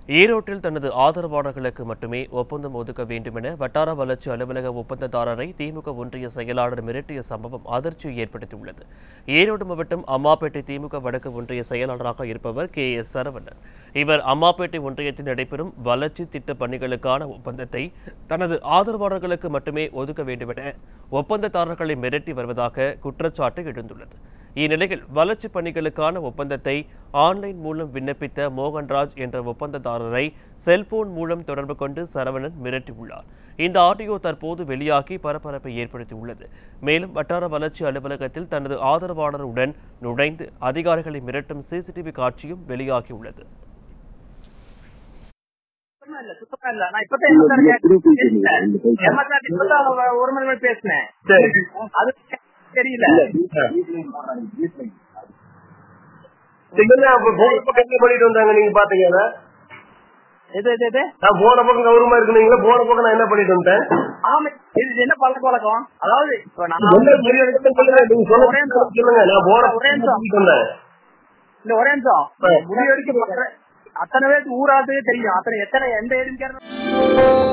ஈரோட்டில் தனது ஆதரவாளர்களுக்கு மட்டுமே ஒப்பந்தம் ஒதுக்க வேண்டும் என வட்டார வளர்ச்சி அலுவலக ஒப்பந்ததாரரை திமுக ஒன்றிய செயலாளர் மிரட்டிய சம்பவம் அதிர்ச்சியை ஏற்படுத்தியுள்ளது ஈரோடு மாவட்டம் அம்மாப்பேட்டை திமுக வடக்கு ஒன்றிய செயலாளராக இருப்பவர் கே எஸ் சரவணன் இவர் அம்மாப்பேட்டை ஒன்றியத்தில் நடைபெறும் வளர்ச்சி திட்ட பணிகளுக்கான ஒப்பந்தத்தை தனது ஆதரவாளர்களுக்கு மட்டுமே ஒதுக்க வேண்டும் என ஒப்பந்ததாரர்களை மிரட்டி வருவதாக குற்றச்சாட்டு எழுந்துள்ளது இந்நிலையில் வளர்ச்சி பணிகளுக்கான ஒப்பந்தத்தை ஆன்லைன் மூலம் விண்ணப்பித்த மோகன்ராஜ் என்ற ஒப்பந்ததாரரை செல்போன் மூலம் தொடர்பு கொண்டு சரவணன் மிரட்டியுள்ளார் இந்த ஆடியோ தற்போது வெளியாகி பரபரப்பை ஏற்படுத்தியுள்ளது மேலும் வட்டார வளர்ச்சி அலுவலகத்தில் தனது ஆதரவாளருடன் நுழைந்து அதிகாரிகளை மிரட்டும் சிசிடிவி காட்சியும் வெளியாகியுள்ளது சுத்தமா இல்ல சுத்தமா இல்ல நான் இப்பதான் எம்எஸ்ஆர் பேசினேன் எம்எஸ்ஆர் இப்பதான் ஒரு மணி நேரம் பேசினேன் அது தெரியல சிக்கன் அப்ப போன பக்கம் என்ன பண்ணிட்டு வந்தாங்க நீங்க பாத்தீங்க அத? எது எது எது நான் போன பக்கம் கௌரவமா இருக்குனீங்களா போன பக்கம் நான் என்ன பண்ணிட்டு வந்தேன் ஆமா இது என்ன பழக்க வழக்கம் அதாவது இப்ப நான் என்ன பெரிய இடத்துல சொல்லுங்க நீங்க சொல்ல ஒரே நிமிஷம். சொல்லுங்க நான் போன ஒரே பக்கம் நிமிஷம். பண்ணிட்டு வந்தேன் இந்த ஒரே நிமிஷம் ஆ. முடிவெடுக்க அத்தனை பேருக்கு ஊராத்துக்கே தெரியும் அத்தனை எத்தனை எந்த ஏரியாக்காரனும்